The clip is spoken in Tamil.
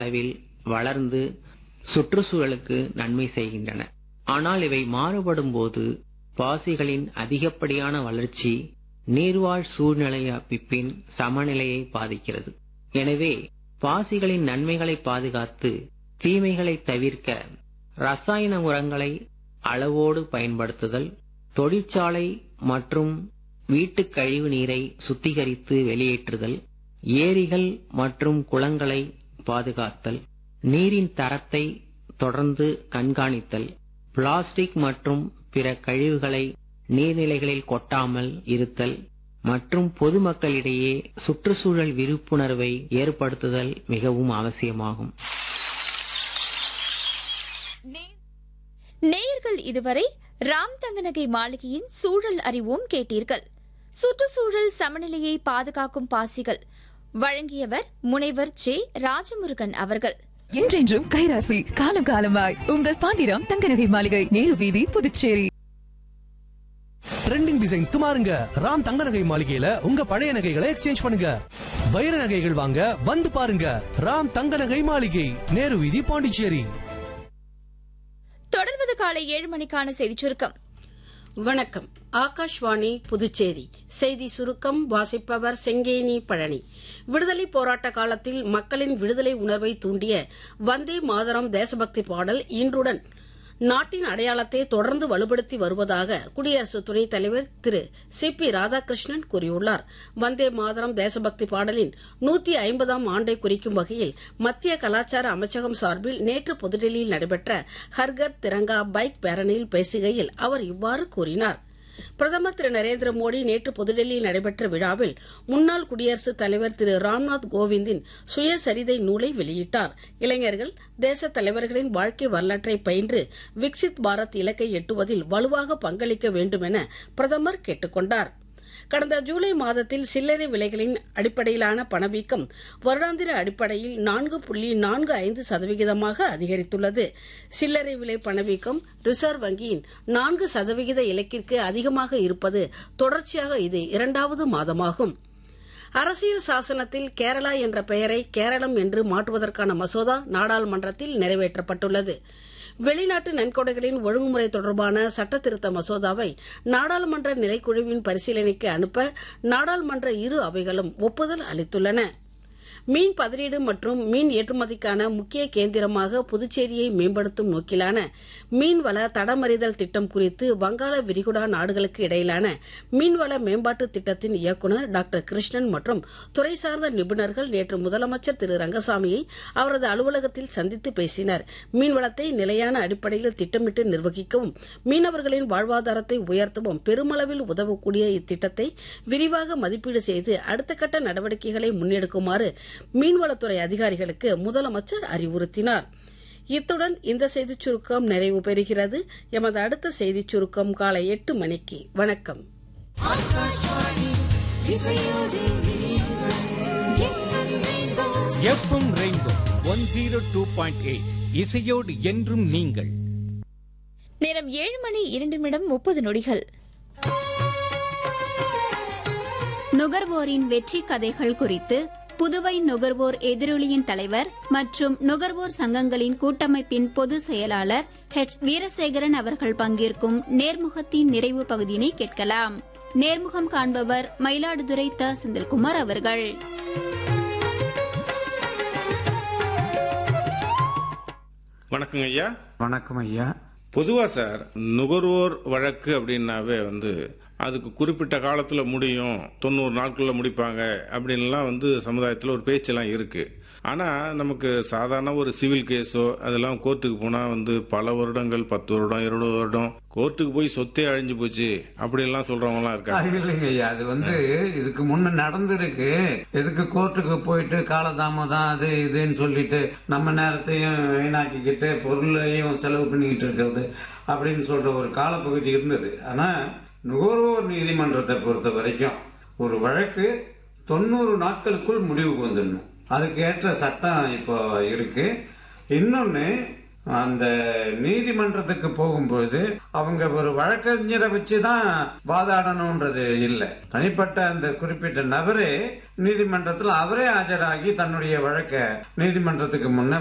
அளவில் வளர்ந்து சுற்றுச்சூழலுக்கு நன்மை செய்கின்றன ஆனால் இவை மாறுபடும் போது பாசிகளின் அதிகப்படியான வளர்ச்சி நீர்வாழ் சூழ்நிலையமைப்பின் சமநிலையை பாதிக்கிறது எனவே பாசிகளின் நன்மைகளை பாதுகாத்து தீமைகளை தவிர்க்க ரசாயன உரங்களை அளவோடு பயன்படுத்துதல் தொழிற்சாலை மற்றும் வீட்டுக் கழிவு நீரை சுத்திகரித்து வெளியேற்றுதல் ஏரிகள் மற்றும் குளங்களை பாதுகாத்தல் நீரின் தரத்தை தொடர்ந்து கண்காணித்தல் பிளாஸ்டிக் மற்றும் பிற கழிவுகளை நீர்நிலைகளில் கொட்டாமல் இருத்தல் மற்றும் பொதுமக்களிடையே சுற்றுச்சூழல் விழிப்புணர்வை ஏற்படுத்துதல் மிகவும் அவசியமாகும் நேயர்கள் இதுவரை ராம் தங்கநகை மாளிகையின் சூழல் அறிவோம் கேட்டீர்கள் சுற்றுச்சூழல் சமநிலையை பாதுகாக்கும் பாசிகள் வழங்கியவர் முனைவர் ஜே ராஜமுருகன் அவர்கள் என்றென்றும் கைராசி காலம் காலமாய் உங்கள் பாண்டிராம் தங்கநகை மாளிகை நேரு வீதி புதுச்சேரி ட்ரெண்டிங் டிசைன்ஸ்க்கு மாறுங்க ராம் தங்க நகை மாளிகையில உங்க பழைய நகைகளை எக்ஸ்சேஞ்ச் பண்ணுங்க வைர நகைகள் வாங்க வந்து பாருங்க ராம் தங்க நகை மாளிகை நேரு வீதி பாண்டிச்சேரி தொடர்வது காலை ஏழு மணிக்கான செய்திச் சுருக்கம் வணக்கம் ஆகாஷ்வாணி புதுச்சேரி செய்தி சுருக்கம் வாசிப்பவர் செங்கேனி பழனி விடுதலை போராட்ட காலத்தில் மக்களின் விடுதலை உணர்வை தூண்டிய வந்தே மாதரம் தேசபக்தி பாடல் இன்றுடன் நாட்டின் அடையாளத்தை தொடர்ந்து வலுப்படுத்தி வருவதாக குடியரசு துணைத் தலைவர் திரு சி பி ராதாகிருஷ்ணன் கூறியுள்ளார் வந்தே மாதரம் தேசபக்தி பாடலின் நூத்தி ஐம்பதாம் ஆண்டை குறிக்கும் வகையில் மத்திய கலாச்சார அமைச்சகம் சார்பில் நேற்று புதுடெல்லியில் நடைபெற்ற ஹர்கர் திரங்கா பைக் பேரணியில் பேசுகையில் அவர் இவ்வாறு கூறினார் பிரதமர் திரு நரேந்திர மோடி நேற்று புதுடெல்லியில் நடைபெற்ற விழாவில் முன்னாள் குடியரசுத் தலைவர் திரு ராம்நாத் கோவிந்தின் சுயசரிதை நூலை வெளியிட்டார் இளைஞர்கள் தேச தலைவர்களின் வாழ்க்கை வரலாற்றை பயின்று விக்சித் பாரத் இலக்கை எட்டுவதில் வலுவாக பங்களிக்க வேண்டும் என பிரதமர் கேட்டுக் கொண்டார் கடந்த ஜூலை மாதத்தில் சில்லறை விலைகளின் அடிப்படையிலான பணவீக்கம் வருடாந்திர அடிப்படையில் நான்கு புள்ளி நான்கு ஐந்து சதவிகிதமாக அதிகரித்துள்ளது சில்லறை விலை பணவீக்கம் ரிசர்வ் வங்கியின் நான்கு சதவிகித இலக்கிற்கு அதிகமாக இருப்பது தொடர்ச்சியாக இது இரண்டாவது மாதமாகும் அரசியல் சாசனத்தில் கேரளா என்ற பெயரை கேரளம் என்று மாற்றுவதற்கான மசோதா நாடாளுமன்றத்தில் நிறைவேற்றப்பட்டுள்ளது வெளிநாட்டு நன்கொடைகளின் ஒழுங்குமுறை தொடர்பான சட்டத்திருத்த மசோதாவை நாடாளுமன்ற நிலைக்குழுவின் பரிசீலனைக்கு அனுப்ப நாடாளுமன்ற இரு அவைகளும் ஒப்புதல் அளித்துள்ளன மீன் பதறீடு மற்றும் மீன் ஏற்றுமதிக்கான முக்கிய கேந்திரமாக புதுச்சேரியை மேம்படுத்தும் நோக்கிலான மீன்வள தடமறிதல் திட்டம் குறித்து வங்காள விரிகுடா நாடுகளுக்கு இடையிலான மீன்வள மேம்பாட்டு திட்டத்தின் இயக்குநர் டாக்டர் கிருஷ்ணன் மற்றும் துறை சார்ந்த நிபுணர்கள் நேற்று முதலமைச்சர் திரு ரங்கசாமியை அவரது அலுவலகத்தில் சந்தித்து பேசினர் மீன்வளத்தை நிலையான அடிப்படையில் திட்டமிட்டு நிர்வகிக்கவும் மீனவர்களின் வாழ்வாதாரத்தை உயர்த்தவும் பெருமளவில் உதவக்கூடிய இத்திட்டத்தை விரிவாக மதிப்பீடு செய்து அடுத்த கட்ட நடவடிக்கைகளை முன்னெடுக்குமாறு மீன்வளத்துறை அதிகாரிகளுக்கு முதலமைச்சர் அறிவுறுத்தினார் இத்துடன் இந்த செய்திச் சுருக்கம் நிறைவு பெறுகிறது எமது அடுத்த செய்திச் சுருக்கம் காலை எட்டு மணிக்கு வணக்கம் FM rainbow one zero two point eight இசையோடு என்றும் நீங்கள் நேரம் ஏழு மணி இரண்டு நிமிடம் முப்பது நொடிகள் நுகர்வோரின் வெற்றி கதைகள் குறித்து புதுவை நுகர்வோர் எதிரொலியின் தலைவர் மற்றும் நுகர்வோர் சங்கங்களின் கூட்டமைப்பின் பொதுச் செயலாளர் ஹெச் வீரசேகரன் அவர்கள் பங்கேற்கும் நேர்முகத்தின் நிறைவு பகுதியினை கேட்கலாம் நேர்முகம் காண்பவர் மயிலாடுதுறை த செந்தில்குமார் அவர்கள் வணக்கங்க ஐயா வணக்கம் ஐயா பொதுவா சார் நுகர்வோர் வழக்கு அப்படின்னாவே வந்து அதுக்கு குறிப்பிட்ட காலத்துல முடியும் தொண்ணூறு நாட்கள்ல முடிப்பாங்க அப்படின்லாம் வந்து சமுதாயத்தில் ஒரு பேச்செல்லாம் இருக்கு ஆனா நமக்கு சாதாரண ஒரு சிவில் கேஸோ அதெல்லாம் கோர்ட்டுக்கு போனா வந்து பல வருடங்கள் பத்து வருடம் இருபது வருடம் கோர்ட்டுக்கு போய் சொத்தே அழிஞ்சு போச்சு அப்படின்லாம் சொல்றவங்கலாம் இருக்காங்க அது இல்லைங்க ஐயா அது வந்து இதுக்கு முன்ன நடந்திருக்கு எதுக்கு கோர்ட்டுக்கு போயிட்டு காலதாமதம் அது இதுன்னு சொல்லிட்டு நம்ம நேரத்தையும் வீணாக்கிக்கிட்டு பொருளையும் செலவு பண்ணிக்கிட்டு இருக்கிறது அப்படின்னு சொல்ற ஒரு காலப்பகுதி இருந்தது ஆனா நுகர்வோர் நீதிமன்றத்தை பொறுத்த வரைக்கும் ஒரு வழக்கு தொண்ணூறு நாட்களுக்குள் முடிவுக்கு வந்துடணும் அதுக்கு ஏற்ற சட்டம் இப்போ இருக்கு இன்னொன்னு அந்த நீதிமன்றத்துக்கு போகும்பொழுது அவங்க ஒரு வழக்கறிஞரை வச்சுதான் வாதாடணும்ன்றது இல்லை தனிப்பட்ட அந்த குறிப்பிட்ட நபரே நீதிமன்றத்தில் அவரே ஆஜராகி தன்னுடைய வழக்க நீதிமன்றத்துக்கு முன்ன